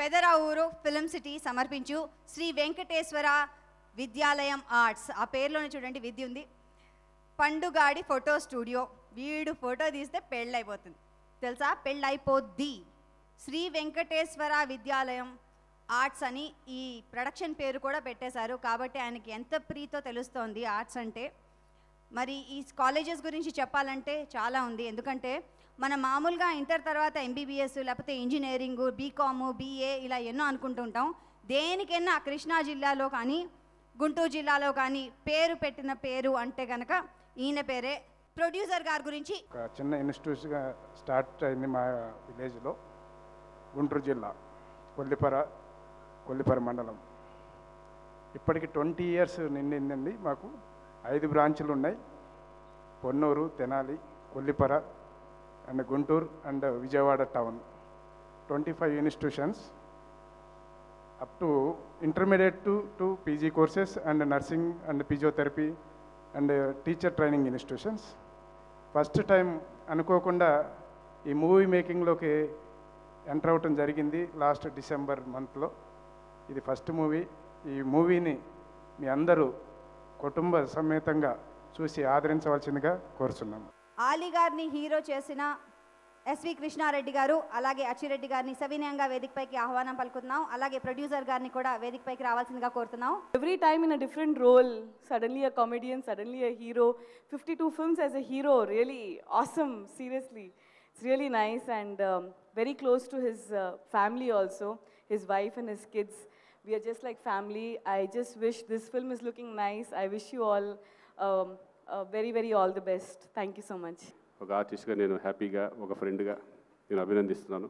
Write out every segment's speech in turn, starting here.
Pedaravuru film city సమర్పించు శ్రీ వెంకటేశ్వర విద్యాలయం arts ఆ పేరులోనే చూడండి విద్య ఉంది పండుగాడి ఫోటో స్టూడియో వీడు ఫోటో తీస్తే పెళ్ళైపోతుంది తెలుసా పెళ్ళైపోద్ది శ్రీ వెంకటేశ్వర విద్యాలయం ఆర్ట్స్ అని ఈ ప్రొడక్షన్ పేరు కూడా పెట్టేశారు కాబట్టి ఆయనకి ఎంత ప్రీతో తెలుస్తోంది ఆర్ట్స్ అంటే మరి ఈ కాలేజెస్ గురించి చెప్పాలంటే చాలా ఉంది ఎందుకంటే మనం మామూలుగా ఇంటర్ తర్వాత ఎంబీబీఎస్ లేకపోతే ఇంజనీరింగ్ బీకామ్ బీఏ ఇలా ఎన్నో అనుకుంటుంటాం దేనికైనా కృష్ణా జిల్లాలో కానీ గుంటూరు జిల్లాలో కానీ పేరు పెట్టిన పేరు అంటే కనుక ఈయన పేరే ప్రొడ్యూసర్ గారి గురించి ఒక చిన్న ఇన్స్టిట్యూట్గా స్టార్ట్ అయింది మా విలేజ్లో గుంటూరు జిల్లా కొల్లిపర కొల్లిపర మండలం ఇప్పటికి ట్వంటీ ఇయర్స్ నిండిందండి మాకు ఐదు బ్రాంచులు ఉన్నాయి Ponnur Tenali Kollipara and Guntur and Vijayawada town twenty five institutions up to intermediate to to PG courses and nursing and physiotherapy and teacher training institutions first time అనుకోకుండా ఈ మూవీ మేకింగ్లోకి ఎంటర్ అవ్వటం జరిగింది లాస్ట్ డిసెంబర్ మంత్లో ఇది ఫస్ట్ మూవీ ఈ మూవీని మీ అందరూ కుటుంబ సమేతంగా చూసి ఆదరించవలసిందిగా కోరుచున్నాము ఆలీ గారిని హీరో చేసిన ఎస్వి కృష్ణారెడ్డి గారు అలాగే అచ్చిరెడ్డి గారిని సవినయంగా వేదికపైకి ఆహ్వానం పలుకుతున్నాం అలాగే ప్రొడ్యూసర్ గారిని కూడా వేదికపైకి రావాల్సిందిగా కోరుతున్నాం Every time in a different role, suddenly a comedian, suddenly a hero. 52 films as a hero, really awesome, seriously. It's really nice and um, very close to his uh, family also, his wife and his kids. We are just like family. I just wish this film is looking nice. I wish you all um, uh, very, very all the best. Thank you so much. ఒక ఆర్టిస్ట్గా నేను హ్యాపీగా ఒక ఫ్రెండ్గా నేను అభినందిస్తున్నాను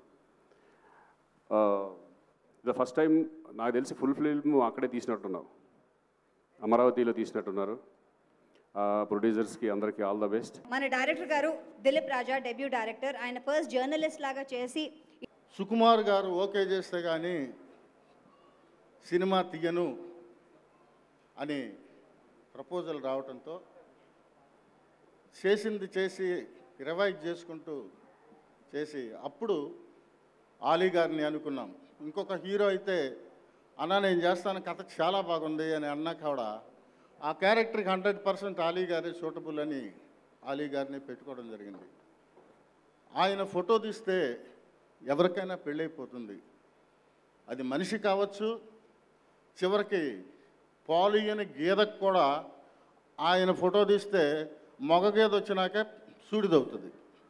the first time నాకు తెలిసి ఫుల్ ఫిల్మ్ అక్కడే తీసినట్టున్నావు అమరావతిలో తీసినట్టున్నారు ప్రొడ్యూసర్స్కి అందరికీ ఆల్ ద బెస్ట్ మన డైరెక్టర్ గారు దిలీప్ రాజా డెబ్యూ డైరెక్టర్ ఆయన ఫస్ట్ జర్నలిస్ట్ లాగా చేసి సుకుమార్ గారు ఓకే చేస్తే కానీ సినిమా తీయను అని ప్రపోజల్ రావడంతో చేసింది చేసి రివైజ్ చేసుకుంటూ చేసి అప్పుడు ఆలీ గారిని అనుకున్నాం ఇంకొక హీరో అయితే అన్నా నేను చేస్తాను కథ చాలా బాగుంది అని అన్నా కూడా ఆ క్యారెక్టర్కి హండ్రెడ్ పర్సెంట్ ఆలీ గారే సూటబుల్ అని ఆలీ గారిని పెట్టుకోవడం జరిగింది ఆయన ఫోటో తీస్తే ఎవరికైనా పెళ్ళైపోతుంది అది మనిషి కావచ్చు చివరికి పాలియని గీదకు కూడా ఆయన ఫోటో తీస్తే మగ గీద వచ్చినాక సూడిదవుతుంది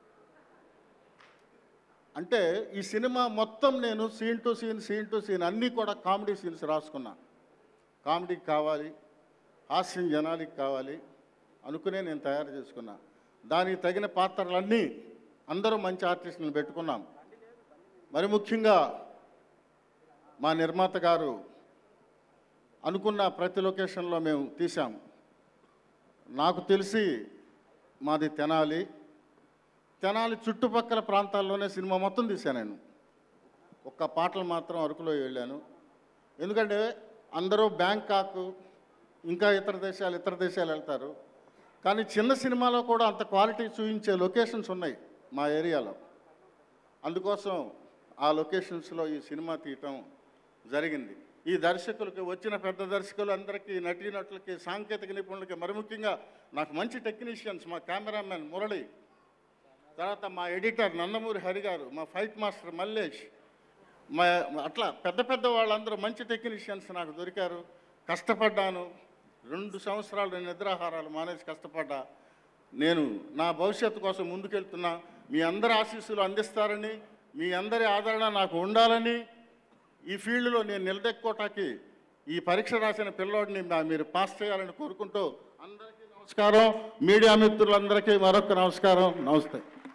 అంటే ఈ సినిమా మొత్తం నేను scene to scene scene to scene అన్నీ కూడా కామెడీ సీన్స్ రాసుకున్నా కామెడీకి కావాలి హాస్యం జనాలకి కావాలి అనుకునే నేను తయారు చేసుకున్నా దానికి తగిన పాత్రలన్నీ అందరూ మంచి ఆర్టిస్టులను పెట్టుకున్నాం మరి ముఖ్యంగా మా నిర్మాత గారు అనుకున్న ప్రతి లొకేషన్లో మేము తీసాం నాకు తెలిసి మాది తెనాలి తెనాలి చుట్టుపక్కల ప్రాంతాల్లోనే సినిమా మొత్తం తీశాను నేను ఒక్క పాటలు మాత్రం అరకులో వెళ్ళాను ఎందుకంటే అందరూ బ్యాంకాక్ ఇంకా ఇతర దేశాలు ఇతర దేశాలు వెళ్తారు కానీ చిన్న సినిమాలో కూడా అంత క్వాలిటీ చూపించే లొకేషన్స్ ఉన్నాయి మా ఏరియాలో అందుకోసం ఆ లొకేషన్స్లో ఈ సినిమా తీయటం జరిగింది ఈ దర్శకులకి వచ్చిన పెద్ద దర్శకులు అందరికీ నటీనటులకి సాంకేతిక నిపుణులకి మరి ముఖ్యంగా నాకు మంచి టెక్నీషియన్స్ మా కెమెరామెన్ మురళి తర్వాత మా ఎడిటర్ నందమూరి హరి గారు మా ఫైట్ మాస్టర్ మల్లేష్ మా అట్లా పెద్ద పెద్ద వాళ్ళందరూ మంచి టెక్నీషియన్స్ నాకు దొరికారు కష్టపడ్డాను రెండు సంవత్సరాలు నిద్రాహారాలు మానేసి కష్టపడ్డా నేను నా భవిష్యత్తు కోసం ముందుకెళ్తున్నా మీ అందరి ఆశీస్సులు అందిస్తారని మీ అందరి ఆదరణ నాకు ఉండాలని ఈ ఫీల్డ్లో నేను నిలదెక్కోటానికి ఈ పరీక్ష రాసిన పిల్లోడిని మా- మీరు పాస్ చేయాలని కోరుకుంటూ అందరికీ నమస్కారం మీడియా మిత్రులందరికీ మరొక నమస్కారం నమస్తే